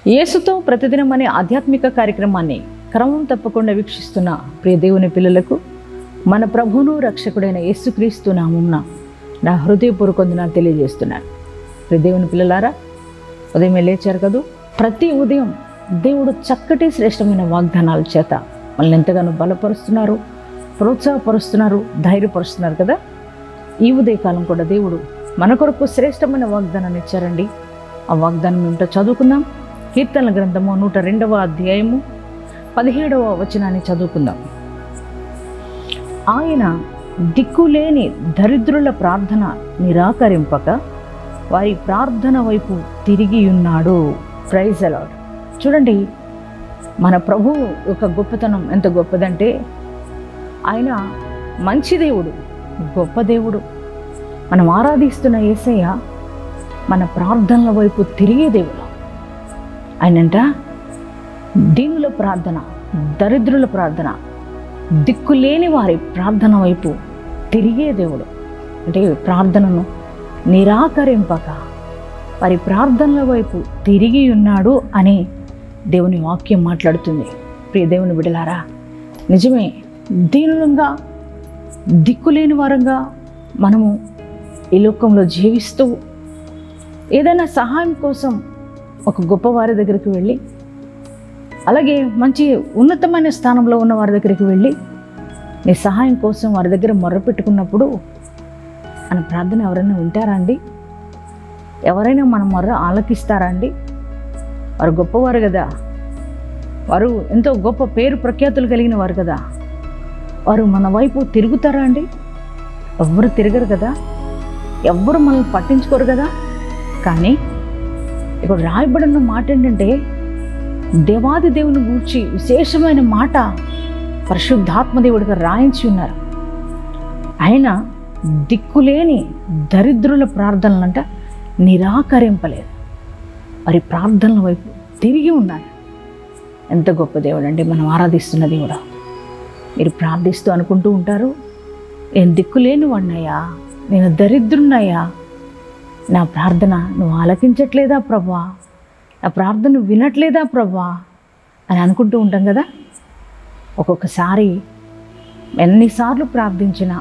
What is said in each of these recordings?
యేసుతో ప్రతిదినం అనే ఆధ్యాత్మిక కార్యక్రమాన్ని క్రమం తప్పకుండా వీక్షిస్తున్న ప్రియ దేవుని పిల్లలకు మన ప్రభువును రక్షకుడైన యేసుక్రీస్తు నామంన నా హృదయపూర్వకొందున తెలియజేస్తున్నాను ప్రియ దేవుని పిల్లలారా ఉదయం లేచారు కదూ ప్రతి ఉదయం దేవుడు చక్కటి శ్రేష్టమైన వాగ్దానాల చేత మనల్ని ఎంతగానో బలపరుస్తున్నారు ప్రోత్సాహపరుస్తున్నారు ధైర్యపరుస్తున్నారు కదా ఈ ఉదయకాలం కూడా దేవుడు మన కొరకు శ్రేష్టమైన వాగ్దానాన్ని ఇచ్చారండి ఆ వాగ్దానం ఏమిటో చదువుకుందాం కీర్తనల గ్రంథము నూట రెండవ అధ్యాయము పదిహేడవ వచనాన్ని చదువుకుందాం ఆయన దిక్కులేని దరిద్రుల ప్రార్థన నిరాకరింపక వారి ప్రార్థన వైపు తిరిగి ఉన్నాడు ప్రైజ్ అలాడ్ చూడండి మన ప్రభు యొక్క గొప్పతనం ఎంత గొప్పదంటే ఆయన మంచి దేవుడు గొప్ప దేవుడు మనం ఆరాధిస్తున్న యేసయ్య మన ప్రార్థనల వైపు తిరిగే దేవుడు ఆయనంట దీనుల ప్రార్థన దరిద్రుల ప్రార్థన దిక్కులేని వారి ప్రార్థన వైపు తిరిగే దేవుడు అంటే ప్రార్థనను నిరాకరింపక వారి ప్రార్థనల వైపు తిరిగి ఉన్నాడు అని దేవుని వాక్యం మాట్లాడుతుంది ప్రియ దేవుని బిడలారా నిజమే దీనులంగా దిక్కులేని వారంగా మనము ఈ లోకంలో జీవిస్తూ ఏదైనా సహాయం కోసం ఒక గొప్పవారి దగ్గరికి వెళ్ళి అలాగే మంచి ఉన్నతమైన స్థానంలో ఉన్న వారి దగ్గరికి వెళ్ళి నీ సహాయం కోసం వారి దగ్గర మొర్రపెట్టుకున్నప్పుడు మన ప్రార్థన ఎవరైనా వింటారా అండి ఎవరైనా మన మొర్ర ఆలకిస్తారా అండి వారు గొప్పవారు కదా వారు ఎంతో గొప్ప పేరు ప్రఖ్యాతులు కలిగిన వారు కదా వారు మన వైపు తిరుగుతారా అండి ఎవ్వరు తిరగరు కదా ఎవ్వరు మనల్ని పట్టించుకోరు కదా కానీ ఇక్కడ రాయబడిన మాట ఏంటంటే దేవాది దేవుని గూర్చి విశేషమైన మాట పరిశుద్ధాత్మదేవుడిగా రాయించి ఉన్నారు ఆయన దిక్కులేని దరిద్రుల ప్రార్థనలంట నిరాకరింపలేదు వారి ప్రార్థనల వైపు తిరిగి ఉన్నారు ఎంత గొప్ప దేవుడు అండి మనం ఆరాధిస్తున్న దేవుడు మీరు ప్రార్థిస్తూ అనుకుంటూ ఉంటారు నేను దిక్కులేని వాడినయ్యా నేను దరిద్రున్నయ్యా నా ప్రార్థన నువ్వు ఆలకించట్లేదా ప్రభా నా ప్రార్థన వినట్లేదా ప్రభా అని అనుకుంటూ ఉంటాం కదా ఒక్కొక్కసారి ఎన్నిసార్లు ప్రార్థించినా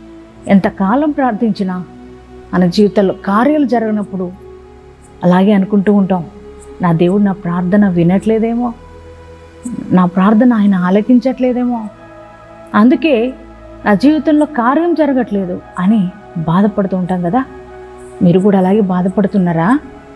ఎంతకాలం ప్రార్థించినా మన జీవితంలో కార్యాలు జరగనప్పుడు అలాగే అనుకుంటూ ఉంటాం నా దేవుడు నా ప్రార్థన వినట్లేదేమో నా ప్రార్థన ఆయన ఆలకించట్లేదేమో అందుకే నా జీవితంలో కార్యం జరగట్లేదు అని బాధపడుతూ ఉంటాం కదా మీరు కూడా అలాగే బాధపడుతున్నారా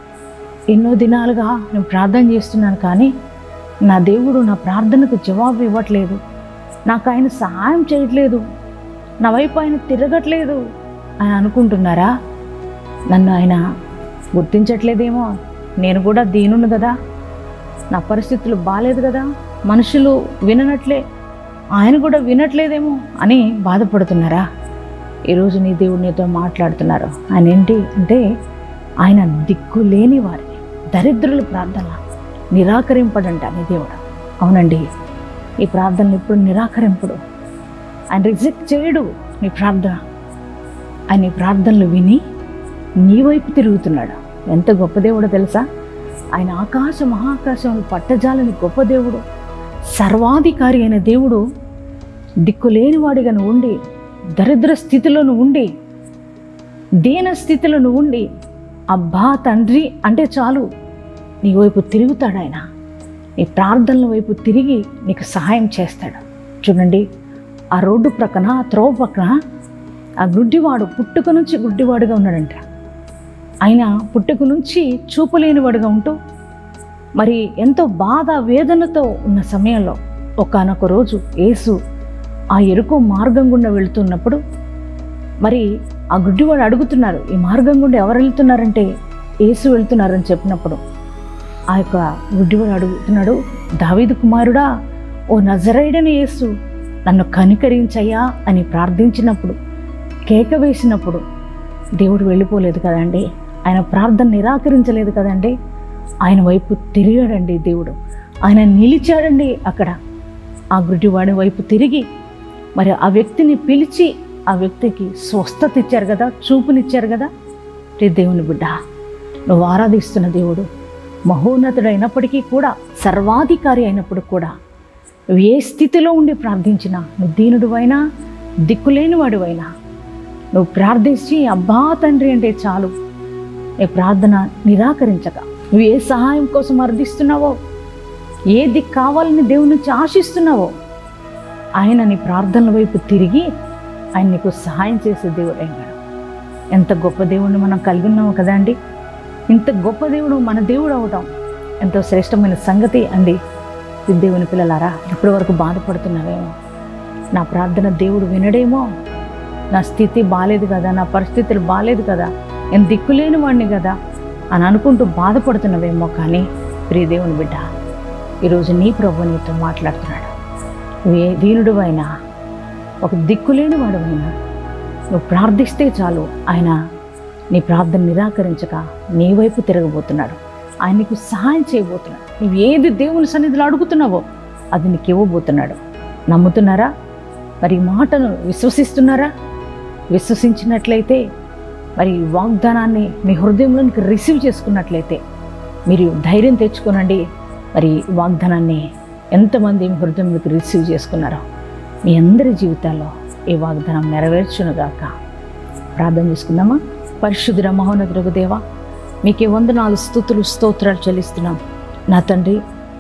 ఎన్నో దినాలుగా నేను ప్రార్థన చేస్తున్నాను కానీ నా దేవుడు నా ప్రార్థనకు జవాబు ఇవ్వట్లేదు నాకు ఆయన సహాయం చేయట్లేదు నా వైపు ఆయన తిరగట్లేదు అని అనుకుంటున్నారా నన్ను ఆయన గుర్తించట్లేదేమో నేను కూడా దీనును కదా నా పరిస్థితులు బాగాలేదు కదా మనుషులు విననట్లే ఆయన కూడా వినట్లేదేమో అని బాధపడుతున్నారా ఈరోజు నీ దేవుడు నీతో మాట్లాడుతున్నారు ఆయన ఏంటి అంటే ఆయన దిక్కు లేని వారిని దరిద్రుల ప్రార్థన నిరాకరింపడంట నీ దేవుడు అవునండి ఈ ప్రార్థనలు ఇప్పుడు నిరాకరింపుడు ఆయన రిజెక్ట్ చేయడు నీ ప్రార్థన ఆయన నీ ప్రార్థనలు విని నీ వైపు తిరుగుతున్నాడు ఎంత గొప్ప దేవుడో తెలుసా ఆయన ఆకాశ మహాకాశంలో పట్టజాలని గొప్ప దేవుడు సర్వాధికారి అయిన దేవుడు దిక్కులేనివాడిగా నువ్వు ఉండి దరిద్ర స్థితిలో నువ్వు ఉండి దీన స్థితిలో నువ్వు ఉండి అబ్బా తండ్రి అంటే చాలు నీ వైపు తిరుగుతాడు ఆయన నీ ప్రార్థనల వైపు తిరిగి నీకు సహాయం చేస్తాడు చూడండి ఆ రోడ్డు ప్రక్కన ఆ త్రోవ పక్కన ఆ గుడ్డివాడు పుట్టుక నుంచి గుడ్డివాడుగా ఉన్నాడంట ఆయన పుట్టుక నుంచి చూపలేనివాడుగా ఉంటూ మరి ఎంతో బాధ వేదనతో ఉన్న సమయంలో ఒకనొక రోజు యేసు ఆ ఎరుకు మార్గం గుండా వెళుతున్నప్పుడు మరి ఆ గుడ్డివాడు అడుగుతున్నారు ఈ మార్గం గుండా ఎవరు వెళ్తున్నారంటే యేసు వెళ్తున్నారని చెప్పినప్పుడు ఆ యొక్క గుడ్డివాడు అడుగుతున్నాడు దావీదు కుమారుడా ఓ నజరైడని యేసు నన్ను కనికరించయ్యా అని ప్రార్థించినప్పుడు కేక వేసినప్పుడు దేవుడు వెళ్ళిపోలేదు కదండి ఆయన ప్రార్థన నిరాకరించలేదు కదండి ఆయన వైపు తిరిగాడండి దేవుడు ఆయన నిలిచాడండి అక్కడ ఆ గుడ్డివాడి వైపు తిరిగి మరి ఆ వ్యక్తిని పిలిచి ఆ వ్యక్తికి స్వస్థత ఇచ్చారు కదా చూపునిచ్చారు కదా రే దేవుని బిడ్డ నువ్వు ఆరాధిస్తున్న దేవుడు మహోన్నతుడైనప్పటికీ కూడా సర్వాధికారి అయినప్పుడు కూడా నువ్వు ఏ స్థితిలో ఉండి ప్రార్థించినా నువ్వు దీనుడువైనా దిక్కులేని వాడివైనా నువ్వు ప్రార్థించి అబ్బా తండ్రి అంటే చాలు నీ ప్రార్థన నిరాకరించక నువ్వు ఏ సహాయం కోసం అర్థిస్తున్నావో ఏది కావాలని దేవుని నుంచి ఆశిస్తున్నావో ఆయన నీ ప్రార్థనల వైపు తిరిగి ఆయన నీకు సహాయం చేసే దేవుడు అయినాడు ఎంత గొప్ప దేవుడిని మనం కలిగి ఉన్నాము కదా అండి ఇంత గొప్ప దేవుడు మన దేవుడు అవటం ఎంతో శ్రేష్టమైన సంగతి అండి ఈ దేవుని పిల్లలారా ఇప్పటి వరకు బాధపడుతున్నావేమో నా ప్రార్థన దేవుడు వినడేమో నా స్థితి బాలేదు కదా నా పరిస్థితులు బాలేదు కదా నేను దిక్కులేని వాడిని కదా అని అనుకుంటూ బాధపడుతున్నావేమో కానీ ప్రియ దేవుని బిడ్డ ఈరోజు నీ ప్రభు నీతో మాట్లాడుతున్నాడు నువ్వు ఏ దీనుడు అయినా ఒక దిక్కులేని వాడువైనా నువ్వు ప్రార్థిస్తే చాలు ఆయన నీ ప్రార్థన నిరాకరించక నీ వైపు తిరగబోతున్నాడు ఆయన నీకు సహాయం చేయబోతున్నాడు నువ్వు ఏది దేవుని సన్నిధిలో అడుగుతున్నావో అది నీకు ఇవ్వబోతున్నాడు నమ్ముతున్నారా మరి ఈ మాటను విశ్వసిస్తున్నారా విశ్వసించినట్లయితే మరి ఈ వాగ్దానాన్ని మీ హృదయంలోనికి రిసీవ్ చేసుకున్నట్లయితే మీరు ధైర్యం తెచ్చుకోనండి మరి ఈ వాగ్దానాన్ని ఎంతమంది మీ హృదయంలోకి రిసీవ్ చేసుకున్నారో మీ అందరి జీవితాల్లో ఈ వాగ్దానం నెరవేర్చునుగాక ప్రార్థన చేసుకుందామా పరిశుద్ధుడ మహోన్నతుడు దేవా మీకే వందనాలు స్థుతులు స్తోత్రాలు చెల్లిస్తున్నాం నా తండ్రి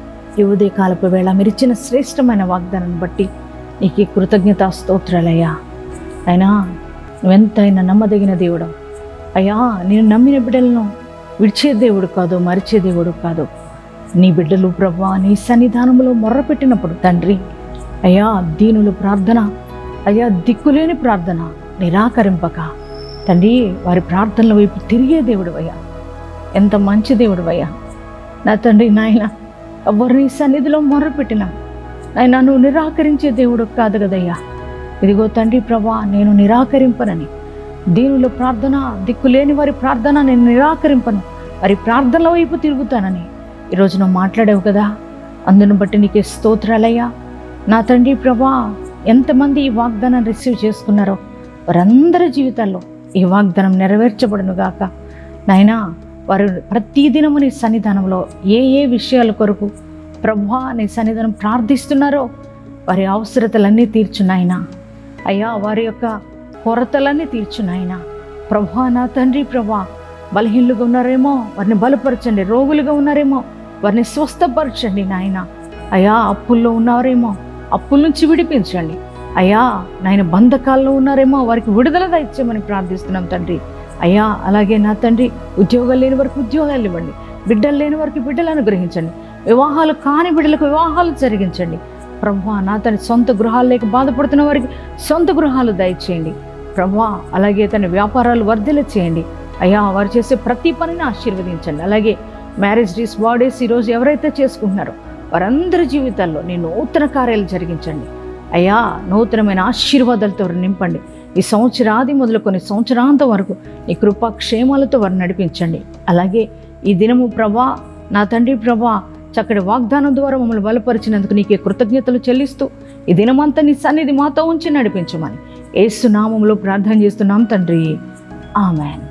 ఈ ఉదయకాలపు వేళ మీరు ఇచ్చిన శ్రేష్టమైన వాగ్దానాన్ని బట్టి నీకు కృతజ్ఞత స్తోత్రాలయ్యా అయినా నువ్వెంతైనా నమ్మదగిన దేవుడు అయ్యా నేను నమ్మిన బిడ్డలను విడిచే దేవుడు కాదు మరిచే దేవుడు కాదు నీ బిడ్డలు ప్రభా నీ సన్నిధానంలో మొర్రపెట్టినప్పుడు తండ్రి అయ్యా దీనులు ప్రార్థన అయ్యా దిక్కులేని ప్రార్థన నిరాకరింపక తండ్రి వారి ప్రార్థనల వైపు తిరిగే దేవుడు అయ్యా ఎంత మంచి దేవుడు అయ్యా నా తండ్రి నాయన ఎవరిని సన్నిధిలో మొర్రపెట్టినా నాయన నువ్వు నిరాకరించే దేవుడు కాదు కదయ్యా ఇదిగో తండ్రి ప్రభా నేను నిరాకరింపనని దీనుల ప్రార్థన దిక్కులేని వారి ప్రార్థన నేను నిరాకరింపను వారి ప్రార్థనల వైపు తిరుగుతానని ఈరోజు నువ్వు మాట్లాడావు కదా అందును బట్టి నీకే స్తోత్రాలయ్యా నా తండ్రి ప్రభా ఎంతమంది ఈ వాగ్దానం రిసీవ్ చేసుకున్నారో వారందరి జీవితాల్లో ఈ వాగ్దానం నెరవేర్చబడును గాక నాయనా వారు ప్రతిదినము నీ సన్నిధానంలో ఏ ఏ విషయాల కొరకు ప్రభా నీ సన్నిధానం ప్రార్థిస్తున్నారో వారి అవసరతలన్నీ తీర్చు నాయనా అయ్యా వారి యొక్క కొరతలన్నీ తీర్చు నాయనా ప్రభా నా తండ్రి ప్రభా బలహీనులుగా ఉన్నారేమో వారిని బలపరచండి రోగులుగా ఉన్నారేమో వారిని స్వస్థపరచండి నాయన అయ్యా అప్పుల్లో ఉన్నారేమో అప్పుల నుంచి విడిపించండి అయ్యా నాయన బంధకాల్లో ఉన్నారేమో వారికి విడుదల దయచేయమని ప్రార్థిస్తున్నాం తండ్రి అయ్యా అలాగే నా తండ్రి ఉద్యోగాలు లేని వారికి ఉద్యోగాలు ఇవ్వండి బిడ్డలు లేని వారికి బిడ్డలు అనుగ్రహించండి వివాహాలు కాని బిడ్డలకు వివాహాలు జరిగించండి ప్రభా నా తన సొంత గృహాలు లేక బాధపడుతున్న వారికి సొంత గృహాలు దయచేయండి ప్రభా అలాగే తన వ్యాపారాలు వర్ధల చేయండి అయ్యా వారు చేసే ప్రతి పనిని ఆశీర్వదించండి అలాగే మ్యారేజ్ డేస్ బర్త్డేస్ ఈరోజు ఎవరైతే చేసుకుంటున్నారో వారందరి జీవితాల్లో నీ నూతన కార్యాలు జరిగించండి అయ్యా నూతనమైన ఆశీర్వాదాలతో వారిని నింపండి ఈ సంవత్సరాది మొదలుకొని సంవత్సరాంతం వరకు నీ కృపా క్షేమాలతో వారిని నడిపించండి అలాగే ఈ దినము ప్రభా నా తండ్రి ప్రభా చక్కటి వాగ్దానం ద్వారా మమ్మల్ని బలపరిచినందుకు నీకే కృతజ్ఞతలు చెల్లిస్తూ ఈ దినమంతా నీ సన్నిధి మాతో ఉంచి నడిపించమని ఏసు నామంలో ప్రార్థన చేస్తున్నాం తండ్రి ఆమెన్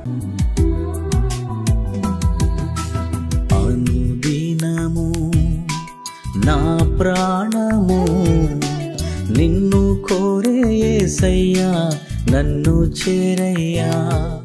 అనుదినము నా ప్రాణము నిన్ను కోరే యేసయ్యా నన్ను చేరయ్యా